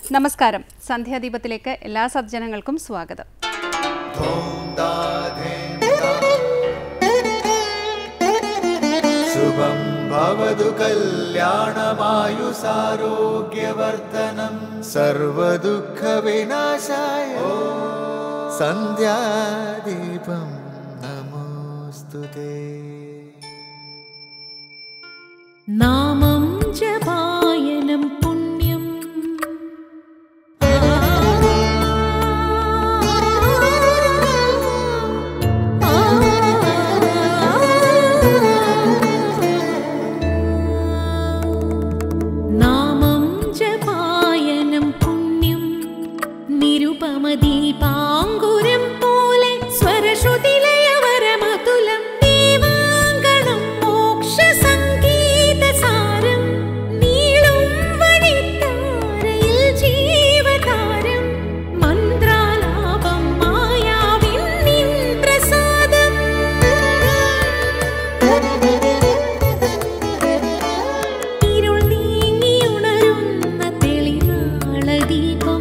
നമസ്കാരം സന്ധ്യാദീപത്തിലേക്ക് എല്ലാ സജ്ജനങ്ങൾക്കും സ്വാഗതം ശുഭം ഭവതു കല്യാണമായുസാരോഗ്യവർദ്ധനം സർവദുഃഖവിനാശായ സന്ധ്യാദീപം നമോസ്തുതേ നാമം ജപായനം പുണ്യം നാമം ജപായനം പുണ്യം നിരുപമദീപാങ്കുരം പോലെ സ്വരശ്രുതിലയവരമതുലം ദീവാങ്കണം മോക്ഷസംഗീതസാരം നീളും വഴിത്താരയിൽ ജീവതാരം മന്ത്രാലാപം മായാവിൻ നിൻ പ്രസാദം ഇരുൾ നീങ്ങിയുണരുന്ന തെളിനാളദീപം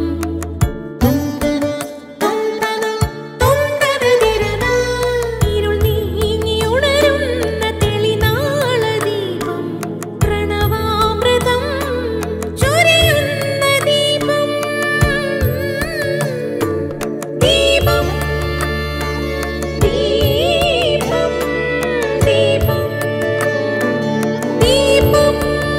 ഇരുൾ നീങ്ങിയുണരുന്ന തെളിനാളദീപം പ്രണവാമൃതം ചൊരിയുന്ന ദീപം ദീപം ദീപം ദീപം ദീപം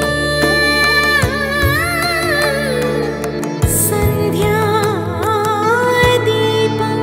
സന്ധ്യാദീപം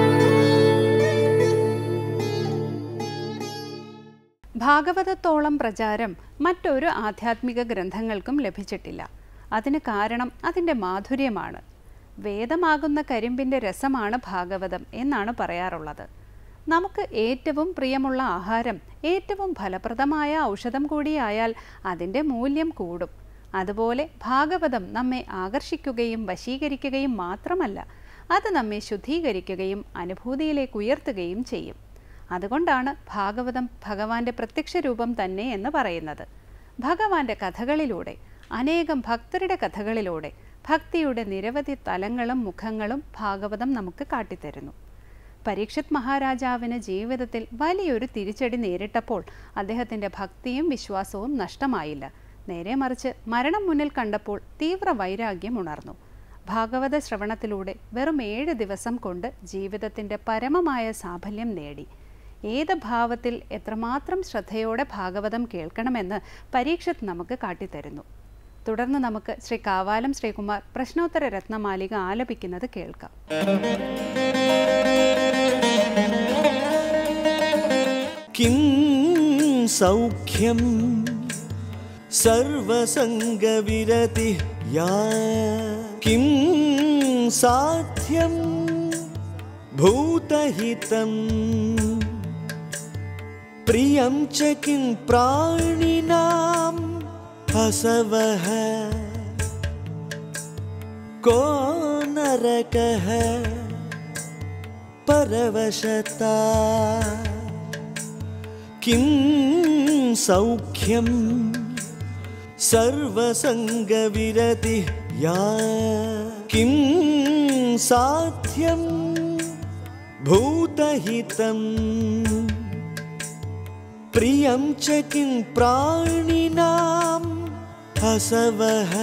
ഭാഗവതത്തോളം പ്രചാരം മറ്റൊരു ആധ്യാത്മിക ഗ്രന്ഥങ്ങൾക്കും ലഭിച്ചിട്ടില്ല അതിന് കാരണം അതിൻ്റെ മാധുര്യമാണ് വേദമാകുന്ന കരിമ്പിൻ്റെ രസമാണ് ഭാഗവതം എന്നാണ് പറയാറുള്ളത് നമുക്ക് ഏറ്റവും പ്രിയമുള്ള ആഹാരം ഏറ്റവും ഫലപ്രദമായ ഔഷധം കൂടിയായാൽ അതിൻ്റെ മൂല്യം കൂടും അതുപോലെ ഭാഗവതം നമ്മെ ആകർഷിക്കുകയും വശീകരിക്കുകയും മാത്രമല്ല അത് നമ്മെ ശുദ്ധീകരിക്കുകയും അനുഭൂതിയിലേക്ക് ഉയർത്തുകയും ചെയ്യും അതുകൊണ്ടാണ് ഭാഗവതം ഭഗവാന്റെ പ്രത്യക്ഷ രൂപം തന്നെ എന്ന് പറയുന്നത് ഭഗവാന്റെ കഥകളിലൂടെ അനേകം ഭക്തരുടെ കഥകളിലൂടെ ഭക്തിയുടെ നിരവധി തലങ്ങളും മുഖങ്ങളും ഭാഗവതം നമുക്ക് കാട്ടിത്തരുന്നു പരീക്ഷിത് മഹാരാജാവിന് ജീവിതത്തിൽ വലിയൊരു തിരിച്ചടി നേരിട്ടപ്പോൾ അദ്ദേഹത്തിൻ്റെ ഭക്തിയും വിശ്വാസവും നഷ്ടമായില്ല നേരെ മറിച്ച് മരണം മുന്നിൽ കണ്ടപ്പോൾ തീവ്ര വൈരാഗ്യം ഉണർന്നു ഭാഗവത ശ്രവണത്തിലൂടെ വെറും ഏഴ് ദിവസം കൊണ്ട് ജീവിതത്തിൻ്റെ പരമമായ സാഫല്യം നേടി ഏത് ഭാവത്തിൽ എത്രമാത്രം ശ്രദ്ധയോടെ ഭാഗവതം കേൾക്കണമെന്ന് പരീക്ഷത്ത് നമുക്ക് കാട്ടിത്തരുന്നു തുടർന്ന് നമുക്ക് ശ്രീ കാവാലം ശ്രീകുമാർ പ്രശ്നോത്തര രത്നമാലിക ആലപിക്കുന്നത് കേൾക്കാം കിം സൗഖ്യം സർവസംഗവിരതി യാ കിം സാധ്യം ഭൂതഹിതം പ്രിയം ച കിം പ്രാണിനാം ഹസവഃ को नरकः परवशता किं सौख्यं सर्वसङ्गविरतिः या किं साध्यं भूतहितं प्रियं च किं प्राणिनां हसवः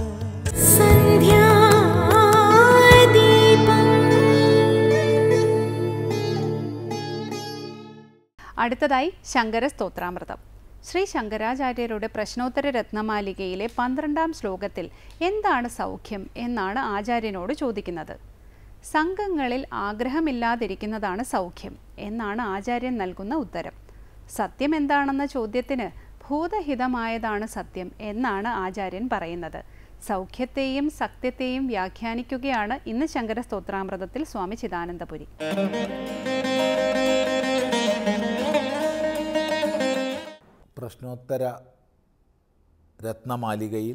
അടുത്തതായി ശങ്കര സ്തോത്രാമൃതം ശ്രീ ശങ്കരാചാര്യരുടെ പ്രശ്നോത്തര രത്നമാലികയിലെ പന്ത്രണ്ടാം ശ്ലോകത്തിൽ എന്താണ് സൗഖ്യം എന്നാണ് ആചാര്യനോട് ചോദിക്കുന്നത് സംഘങ്ങളിൽ ആഗ്രഹമില്ലാതിരിക്കുന്നതാണ് സൗഖ്യം എന്നാണ് ആചാര്യൻ നൽകുന്ന ഉത്തരം സത്യം എന്താണെന്ന ചോദ്യത്തിന് ഭൂതഹിതമായതാണ് സത്യം എന്നാണ് ആചാര്യൻ പറയുന്നത് സൗഖ്യത്തെയും സത്യത്തെയും വ്യാഖ്യാനിക്കുകയാണ് ഇന്ന് ശങ്കര സ്തോത്രാമൃതത്തിൽ സ്വാമി ചിദാനന്ദപുരി പ്രശ്നോത്തര രത്നമാലികയിൽ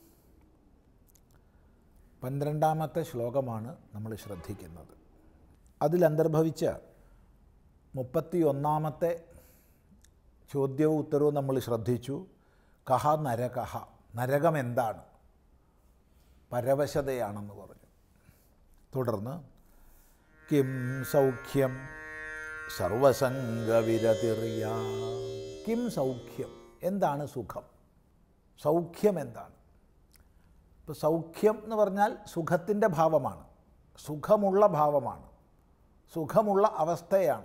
പന്ത്രണ്ടാമത്തെ ശ്ലോകമാണ് നമ്മൾ ശ്രദ്ധിക്കുന്നത് അതിൽ അന്തർഭവിച്ച മുപ്പത്തി ഒന്നാമത്തെ ചോദ്യവും ഉത്തരവും നമ്മൾ ശ്രദ്ധിച്ചു കഹ നരകഹ നരകം എന്താണ് പരവശതയാണെന്ന് പറഞ്ഞു തുടർന്ന് കിം സൗഖ്യം സർവസംഗവിരതിറിയ കിം സൗഖ്യം എന്താണ് സുഖം സൗഖ്യം എന്താണ് ഇപ്പോൾ സൗഖ്യം എന്ന് പറഞ്ഞാൽ സുഖത്തിൻ്റെ ഭാവമാണ് സുഖമുള്ള ഭാവമാണ് സുഖമുള്ള അവസ്ഥയാണ്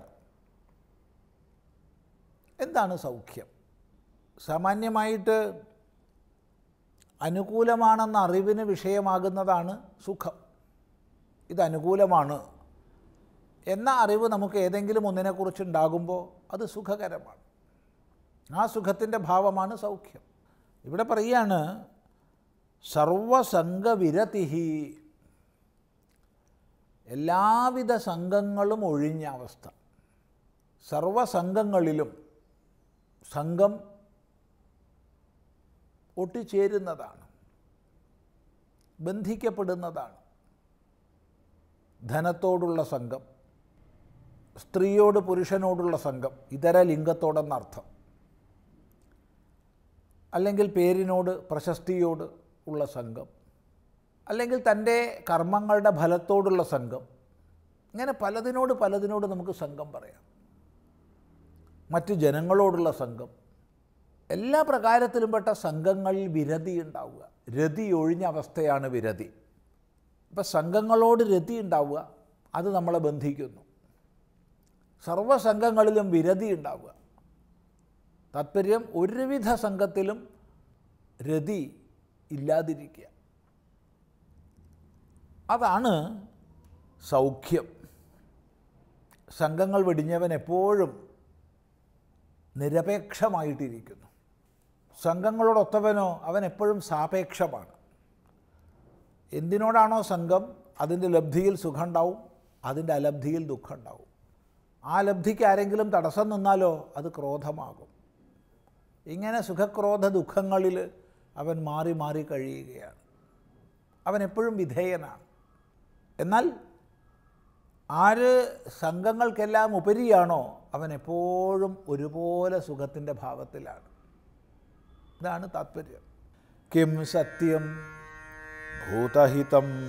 എന്താണ് സൗഖ്യം സാമാന്യമായിട്ട് അനുകൂലമാണെന്ന അറിവിന് വിഷയമാകുന്നതാണ് സുഖം ഇത് അനുകൂലമാണ് എന്ന അറിവ് നമുക്ക് ഏതെങ്കിലും ഒന്നിനെക്കുറിച്ച് ഉണ്ടാകുമ്പോൾ അത് സുഖകരമാണ് ആ സുഖത്തിൻ്റെ ഭാവമാണ് സൗഖ്യം ഇവിടെ പറയുകയാണ് സർവസംഗവിരതിഹി എല്ലാവിധ സംഘങ്ങളും ഒഴിഞ്ഞ അവസ്ഥ സർവസംഘങ്ങളിലും സംഘം ഒട്ടിച്ചേരുന്നതാണ് ബന്ധിക്കപ്പെടുന്നതാണ് ധനത്തോടുള്ള സംഘം സ്ത്രീയോട് പുരുഷനോടുള്ള സംഘം ഇതര ലിംഗത്തോടെന്നർത്ഥം അല്ലെങ്കിൽ പേരിനോട് പ്രശസ്തിയോട് ഉള്ള സംഘം അല്ലെങ്കിൽ തൻ്റെ കർമ്മങ്ങളുടെ ഫലത്തോടുള്ള സംഘം ഇങ്ങനെ പലതിനോട് പലതിനോട് നമുക്ക് സംഘം പറയാം മറ്റ് ജനങ്ങളോടുള്ള സംഘം എല്ലാ പ്രകാരത്തിലും പെട്ട സംഘങ്ങളിൽ വിരതി ഉണ്ടാവുക രതി ഒഴിഞ്ഞ അവസ്ഥയാണ് വിരതി ഇപ്പം സംഘങ്ങളോട് രതി ഉണ്ടാവുക അത് നമ്മളെ ബന്ധിക്കുന്നു സർവസംഘങ്ങളിലും വിരതി ഉണ്ടാവുക താത്പര്യം ഒരുവിധ സംഘത്തിലും രതി ഇല്ലാതിരിക്കുക അതാണ് സൗഖ്യം സംഘങ്ങൾ വെടിഞ്ഞവൻ എപ്പോഴും നിരപേക്ഷമായിട്ടിരിക്കുന്നു സംഘങ്ങളോടൊത്തവനോ അവൻ എപ്പോഴും സാപേക്ഷമാണ് എന്തിനോടാണോ സംഘം അതിൻ്റെ ലബ്ധിയിൽ സുഖം ഉണ്ടാവും അതിൻ്റെ അലബ്ധിയിൽ ദുഃഖം ഉണ്ടാവും ആ ലബ്ധിക്ക് ആരെങ്കിലും തടസ്സം നിന്നാലോ അത് ക്രോധമാകും ഇങ്ങനെ സുഖക്രോധ ദുഃഖങ്ങളിൽ അവൻ മാറി മാറി കഴിയുകയാണ് അവൻ എപ്പോഴും വിധേയനാണ് എന്നാൽ ആര് സംഘങ്ങൾക്കെല്ലാം ഉപരിയാണോ അവൻ എപ്പോഴും ഒരുപോലെ സുഖത്തിൻ്റെ ഭാവത്തിലാണ് ഇതാണ് താത്പര്യം കിം സത്യം ഭൂതഹിതം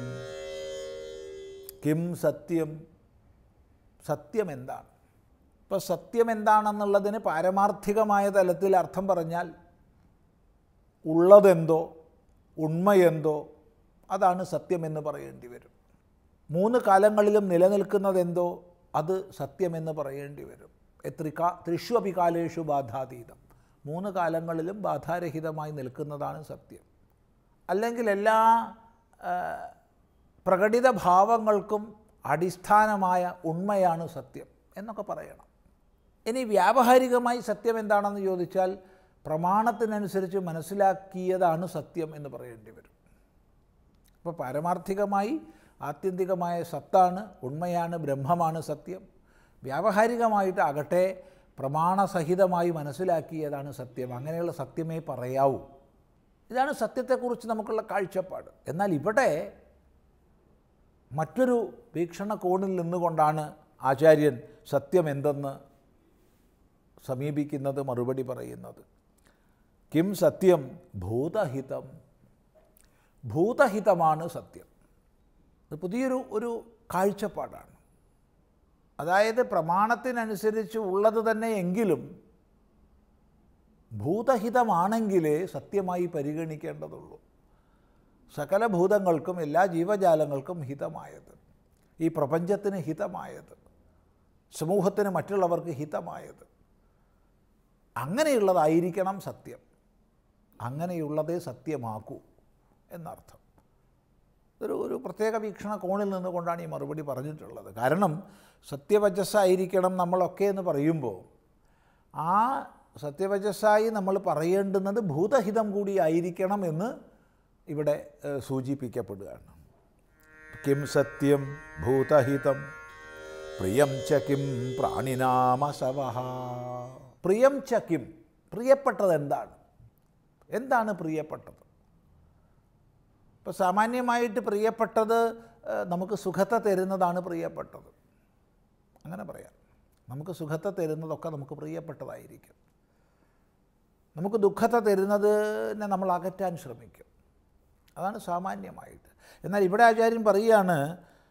കിം സത്യം സത്യം എന്താണ് ഇപ്പോൾ സത്യം എന്താണെന്നുള്ളതിന് പാരമാർത്ഥികമായ തലത്തിൽ അർത്ഥം പറഞ്ഞാൽ ഉള്ളതെന്തോ ഉണ്മയെന്തോ അതാണ് സത്യമെന്ന് പറയേണ്ടി വരും മൂന്ന് കാലങ്ങളിലും നിലനിൽക്കുന്നതെന്തോ അത് സത്യമെന്ന് പറയേണ്ടി വരും എത്രിക ത്രിഷ്വപി കാലേഷു ബാധാതീതം മൂന്ന് കാലങ്ങളിലും ബാധാരഹിതമായി നിൽക്കുന്നതാണ് സത്യം അല്ലെങ്കിൽ എല്ലാ ആ, പ്രകടിത ഭാവങ്ങൾക്കും അടിസ്ഥാനമായ ഉണ്മയാണ് സത്യം എന്നൊക്കെ പറയണം ഇനി വ്യാവഹാരികമായി സത്യം എന്താണെന്ന് ചോദിച്ചാൽ പ്രമാണത്തിനനുസരിച്ച് മനസ്സിലാക്കിയതാണ് സത്യം എന്ന് പറയേണ്ടി വരും അപ്പോൾ പാരമാർത്ഥികമായി ആത്യന്തികമായ സത്താണ് ഉണ്മയാണ് ബ്രഹ്മമാണ് സത്യം വ്യാവഹാരികമായിട്ട് ആകട്ടെ പ്രമാണസഹിതമായി മനസ്സിലാക്കിയതാണ് സത്യം അങ്ങനെയുള്ള സത്യമേ പറയാവൂ ഇതാണ് സത്യത്തെക്കുറിച്ച് നമുക്കുള്ള കാഴ്ചപ്പാട് എന്നാൽ ഇവിടെ മറ്റൊരു വീക്ഷണകോണിൽ നിന്നുകൊണ്ടാണ് ആചാര്യൻ സത്യം എന്തെന്ന് സമീപിക്കുന്നത് മറുപടി പറയുന്നത് കിം സത്യം ഭൂതഹിതം ഭൂതഹിതമാണ് സത്യം ഇത് പുതിയൊരു ഒരു കാഴ്ചപ്പാടാണ് അതായത് പ്രമാണത്തിനനുസരിച്ച് ഉള്ളത് തന്നെ എങ്കിലും ഭൂതഹിതമാണെങ്കിലേ സത്യമായി പരിഗണിക്കേണ്ടതുള്ളൂ സകല ഭൂതങ്ങൾക്കും എല്ലാ ജീവജാലങ്ങൾക്കും ഹിതമായത് ഈ പ്രപഞ്ചത്തിന് ഹിതമായത് സമൂഹത്തിന് മറ്റുള്ളവർക്ക് ഹിതമായത് അങ്ങനെയുള്ളതായിരിക്കണം സത്യം അങ്ങനെയുള്ളതേ സത്യമാക്കൂ എന്നർത്ഥം ഒരു ഒരു പ്രത്യേക വീക്ഷണ കോണിൽ നിന്നുകൊണ്ടാണ് ഈ മറുപടി പറഞ്ഞിട്ടുള്ളത് കാരണം സത്യവചസ്സായിരിക്കണം നമ്മളൊക്കെ എന്ന് പറയുമ്പോൾ ആ സത്യവചസ്സായി നമ്മൾ പറയേണ്ടുന്നത് ഭൂതഹിതം കൂടി ആയിരിക്കണം എന്ന് ഇവിടെ ഏഹ്, സൂചിപ്പിക്കപ്പെടുകയാണ് കിം സത്യം ഭൂതഹിതം പ്രിയം ച കിം പ്രാണിനാമസവ പ്രിയം ച കിം പ്രിയപ്പെട്ടത് എന്താണ് എന്താണ് പ്രിയപ്പെട്ടത് ഇപ്പോൾ സാമാന്യമായിട്ട് പ്രിയപ്പെട്ടത് ഏഹ്, നമുക്ക് സുഖത്തെ തരുന്നതാണ് പ്രിയപ്പെട്ടത് അങ്ങനെ പറയാം നമുക്ക് സുഖത്തെ തരുന്നതൊക്കെ നമുക്ക് പ്രിയപ്പെട്ടതായിരിക്കും നമുക്ക് ദുഃഖത്തെ തരുന്നതിനെ നമ്മൾ അകറ്റാൻ ശ്രമിക്കും അതാണ് സാമാന്യമായിട്ട് എന്നാൽ ഇവിടെ ആചാര്യൻ പറയുകയാണ്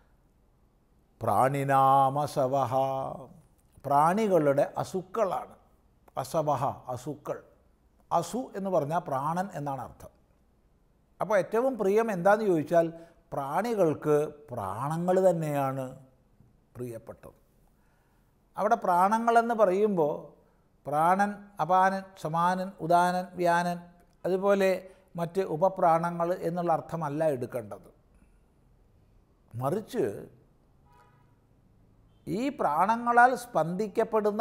പ്രാണിനാമസവഹ പ്രാണികളുടെ അസുക്കളാണ് അസവഹ അസുക്കൾ അസു എന്ന് പറഞ്ഞാൽ പ്രാണൻ എന്നാണ് അർത്ഥം അപ്പോൾ ഏറ്റവും പ്രിയം എന്താന്ന് ചോദിച്ചാൽ പ്രാണികൾക്ക് പ്രാണങ്ങൾ തന്നെയാണ് പ്രിയപ്പെട്ടത് അവിടെ പ്രാണങ്ങളെന്ന് പറയുമ്പോൾ പ്രാണൻ അപാനൻ സമാനൻ ഉദാനൻ വ്യാനൻ അതുപോലെ മറ്റ് ഉപപ്രാണങ്ങൾ എന്നുള്ള അർത്ഥമല്ല എടുക്കേണ്ടത് മറിച്ച് ഈ പ്രാണങ്ങളാൽ സ്പന്ദിക്കപ്പെടുന്ന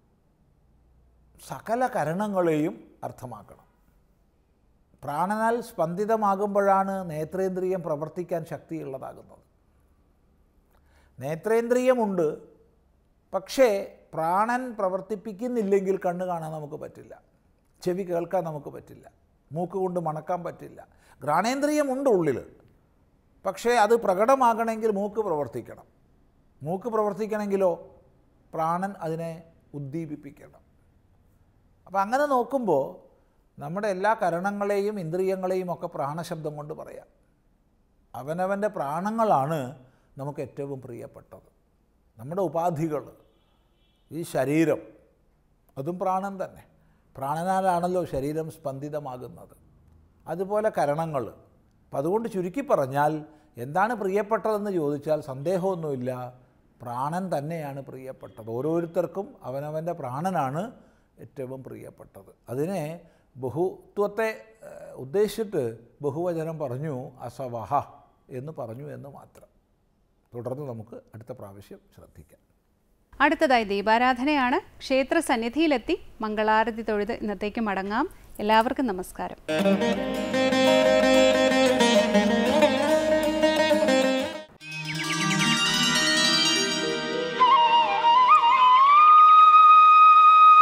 സകല കരണങ്ങളെയും അർത്ഥമാക്കണം പ്രാണനാൽ സ്പന്ദിതമാകുമ്പോഴാണ് നേത്രേന്ദ്രിയം പ്രവർത്തിക്കാൻ ശക്തിയുള്ളതാകുന്നത് നേത്രേന്ദ്രിയമുണ്ട് പക്ഷേ പ്രാണൻ പ്രവർത്തിപ്പിക്കുന്നില്ലെങ്കിൽ കണ്ണ് കാണാൻ നമുക്ക് പറ്റില്ല ചെവി കേൾക്കാൻ നമുക്ക് പറ്റില്ല മൂക്ക് കൊണ്ട് മണക്കാൻ പറ്റില്ല ഘ്രാണേന്ദ്രിയമുണ്ട് ഉള്ളിൽ പക്ഷേ അത് പ്രകടമാകണമെങ്കിൽ മൂക്ക് പ്രവർത്തിക്കണം മൂക്ക് പ്രവർത്തിക്കണമെങ്കിലോ പ്രാണൻ അതിനെ ഉദ്ദീപിപ്പിക്കണം അപ്പം അങ്ങനെ നോക്കുമ്പോൾ നമ്മുടെ എല്ലാ കരണങ്ങളെയും ഇന്ദ്രിയങ്ങളെയും ഒക്കെ പ്രാണശബ്ദം കൊണ്ട് പറയാം അവനവൻ്റെ പ്രാണങ്ങളാണ് നമുക്ക് ഏറ്റവും പ്രിയപ്പെട്ടത് നമ്മുടെ ഉപാധികൾ ഈ ശരീരം അതും പ്രാണൻ തന്നെ പ്രാണനാലാണല്ലോ ശരീരം സ്പന്ദിതമാകുന്നത് അതുപോലെ കരണങ്ങൾ അപ്പം അതുകൊണ്ട് ചുരുക്കി പറഞ്ഞാൽ എന്താണ് പ്രിയപ്പെട്ടതെന്ന് ചോദിച്ചാൽ സന്ദേഹമൊന്നുമില്ല പ്രാണൻ തന്നെയാണ് പ്രിയപ്പെട്ടത് ഓരോരുത്തർക്കും അവനവൻ്റെ പ്രാണനാണ് ഏറ്റവും പ്രിയപ്പെട്ടത് അതിനെ ബഹുത്വത്തെ ഏഹ്, ഉദ്ദേശിച്ചിട്ട് ബഹുവചനം പറഞ്ഞു അസവഹ എന്ന് പറഞ്ഞു എന്ന് മാത്രം തുടർന്ന് നമുക്ക് അടുത്ത പ്രാവശ്യം ശ്രദ്ധിക്കാം അടുത്തതായി ദീപാരാധനയാണ് ക്ഷേത്ര സന്നിധിയിലെത്തി മംഗളാരതി തൊഴുത് ഇന്നത്തേക്ക് മടങ്ങാം എല്ലാവർക്കും നമസ്കാരം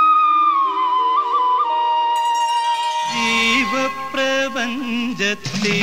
ജീവപ്രപഞ്ചത്തെ